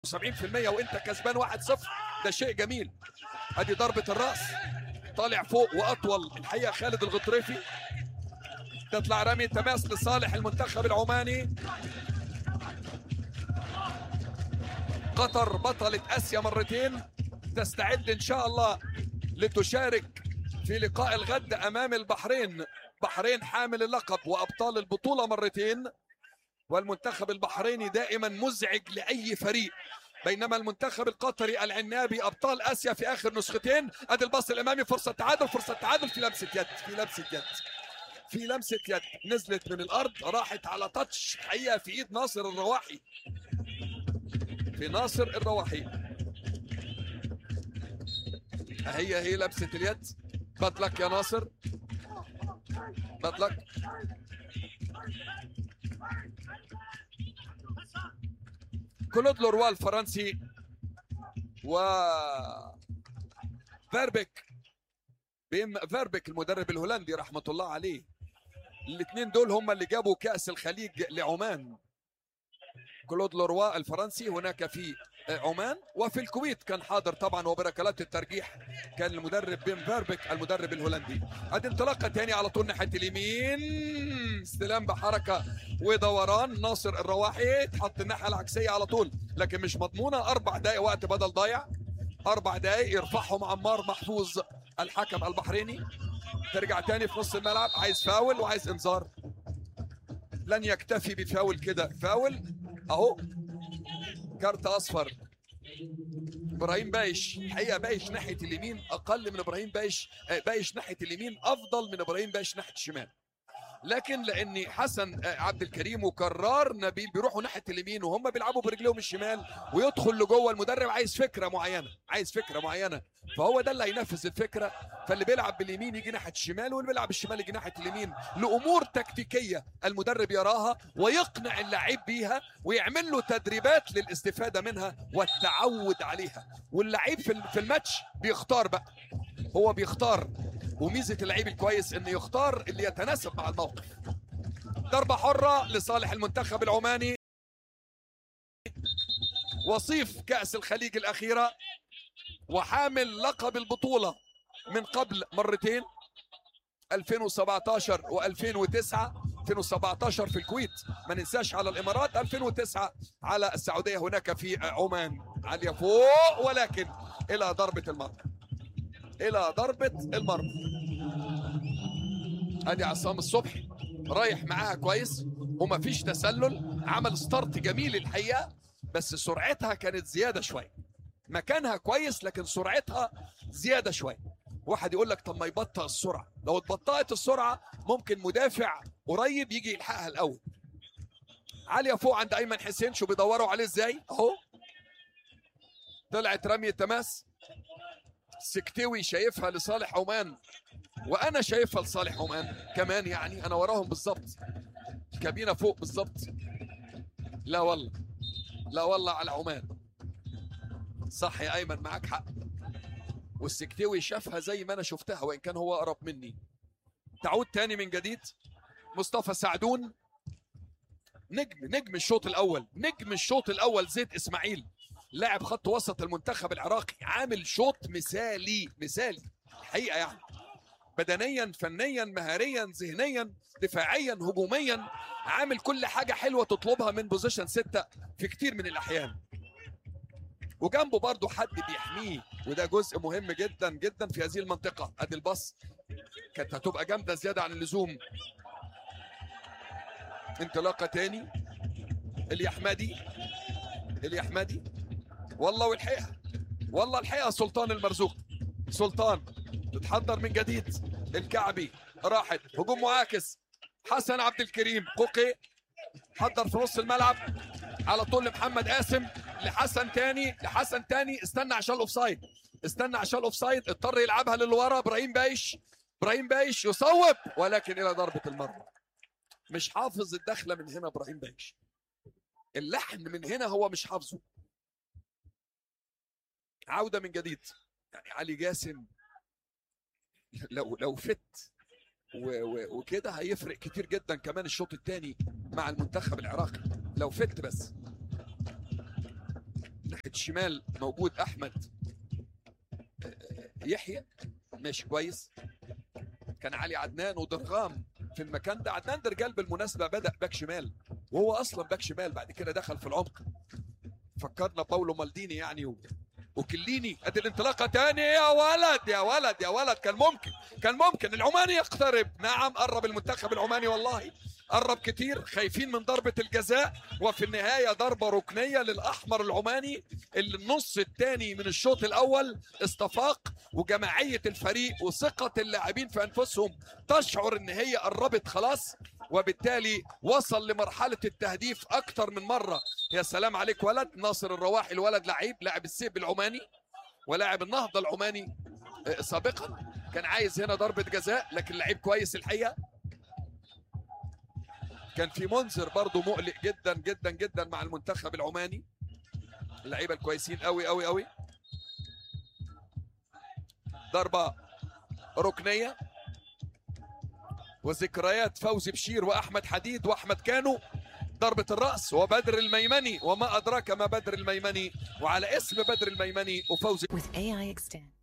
70% وانت كسبان 1-0 ده شيء جميل ادي ضربه الراس طالع فوق واطول الحقيقه خالد الغطريفي تطلع رمي تماس لصالح المنتخب العماني قطر بطلة اسيا مرتين تستعد ان شاء الله لتشارك في لقاء الغد امام البحرين بحرين حامل اللقب وابطال البطوله مرتين والمنتخب البحريني دائما مزعج لاي فريق بينما المنتخب القطري العنابي ابطال اسيا في اخر نسختين ادي الباص الامامي فرصه تعادل فرصه تعادل في لمسه يد في لمسه يد في لمسه يد نزلت من الارض راحت على تاتش حقيقه في ايد ناصر الرواحي في ناصر الرواحي هي هي لمسه اليد بدلك يا ناصر بدلك كلود لوروا الفرنسي و فيربك بيم فيربك المدرب الهولندي رحمه الله عليه الاثنين دول هم اللي جابوا كاس الخليج لعمان كلود لوروا الفرنسي هناك في عمان وفي الكويت كان حاضر طبعا وبركلات الترجيح كان المدرب بيم فيربك المدرب الهولندي ادي انطلاقه تاني على طول ناحيه اليمين استلام بحركه ودوران ناصر الرواحي تحط الناحيه العكسيه على طول لكن مش مضمونه اربع دقائق وقت بدل ضايع اربع دقائق يرفعهم عمار محفوظ الحكم البحريني ترجع تاني في نص الملعب عايز فاول وعايز انذار لن يكتفي بفاول كده فاول اهو كارت اصفر ابراهيم بايش الحقيقه بايش ناحيه اليمين اقل من ابراهيم بايش بايش ناحيه اليمين افضل من ابراهيم بايش ناحيه الشمال لكن لان حسن عبد الكريم وكرار نبيل بيروحوا ناحيه اليمين وهم بيلعبوا برجليهم الشمال ويدخل لجوه المدرب عايز فكره معينه عايز فكره معينه فهو ده اللي هينفذ الفكره فاللي بيلعب باليمين يجي ناحيه الشمال واللي بيلعب الشمال يجي ناحيه اليمين لامور تكتيكيه المدرب يراها ويقنع اللعيب بيها ويعمل له تدريبات للاستفاده منها والتعود عليها واللعيب في الماتش بيختار بقى هو بيختار وميزه اللعيب الكويس انه يختار اللي يتناسب مع الموقف ضربه حره لصالح المنتخب العماني وصيف كاس الخليج الاخيره وحامل لقب البطوله من قبل مرتين 2017 و2009 2017 في الكويت ما ننساش على الامارات 2009 على السعوديه هناك في عمان عاليه فوق ولكن الى ضربه المرمى الى ضربه المرمى ادي عصام الصبحي رايح معاها كويس ومفيش تسلل عمل ستارت جميل الحقيقه بس سرعتها كانت زياده شويه مكانها كويس لكن سرعتها زياده شويه واحد يقول لك طب ما يبطئ السرعه لو اتبطأت السرعه ممكن مدافع قريب يجي يلحقها الاول عاليه فوق عند ايمن حسين شو بيدوروا عليه ازاي اهو طلعت رميه تماس سكتوي شايفها لصالح عمان وانا شايفها لصالح عمان كمان يعني انا وراهم بالظبط الكابينه فوق بالظبط لا والله لا والله على عمان صح يا ايمن معاك حق والسكتوي شافها زي ما انا شفتها وان كان هو اقرب مني تعود تاني من جديد مصطفى سعدون نجم نجم الشوط الاول نجم الشوط الاول زيد اسماعيل لاعب خط وسط المنتخب العراقي عامل شوط مثالي مثالي الحقيقه يعني بدنيا فنيا مهاريا ذهنيا دفاعيا هجوميا عامل كل حاجه حلوه تطلبها من بوزيشن ستة في كتير من الاحيان وجنبه برضه حد بيحميه وده جزء مهم جدا جدا في هذه المنطقه ادي الباص كانت هتبقى جامده زياده عن اللزوم انطلاقه تاني اليحمدي اليحمدي والله والحقيقه والله الحقيقه سلطان المرزوق سلطان تتحضر من جديد الكعبي راحت هجوم معاكس حسن عبد الكريم قوقي حضر في نص الملعب على طول لمحمد قاسم لحسن تاني لحسن تاني استنى عشان الاوفسايد استنى عشان الاوفسايد اضطر يلعبها للي ورا ابراهيم بايش ابراهيم بايش يصوب ولكن الى ضربه المرمى مش حافظ الدخله من هنا ابراهيم بايش اللحن من هنا هو مش حافظه عوده من جديد يعني علي جاسم لو لو فت وكده هيفرق كتير جدا كمان الشوط الثاني مع المنتخب العراقي لو فت بس ناحيه الشمال موجود احمد يحيى ماشي كويس كان علي عدنان ودرغام في المكان ده عدنان درجال بالمناسبه بدا باك شمال وهو اصلا باك شمال بعد كده دخل في العمق فكرنا باولو مالديني يعني و... وكليني ادي الانطلاقه تاني يا ولد يا ولد يا ولد كان ممكن كان ممكن العماني يقترب نعم قرب المنتخب العماني والله قرب كتير خايفين من ضربة الجزاء وفي النهاية ضربة ركنية للأحمر العماني اللي النص الثاني من الشوط الأول استفاق وجماعية الفريق وثقة اللاعبين في أنفسهم تشعر إن هي قربت خلاص وبالتالي وصل لمرحلة التهديف أكتر من مرة يا سلام عليك ولد ناصر الرواحي الولد لعيب لاعب السيب العماني ولاعب النهضة العماني سابقا كان عايز هنا ضربة جزاء لكن لعيب كويس الحقيقة كان في منذر برضه مقلق جدا جدا جدا مع المنتخب العماني اللعيبه الكويسين قوي قوي قوي ضربه ركنيه وذكريات فوزي بشير واحمد حديد واحمد كانوا ضربة الرأس وبدر الميمني وما أدراك ما بدر الميمني وعلى اسم بدر الميمني وفوزي With AI Extend.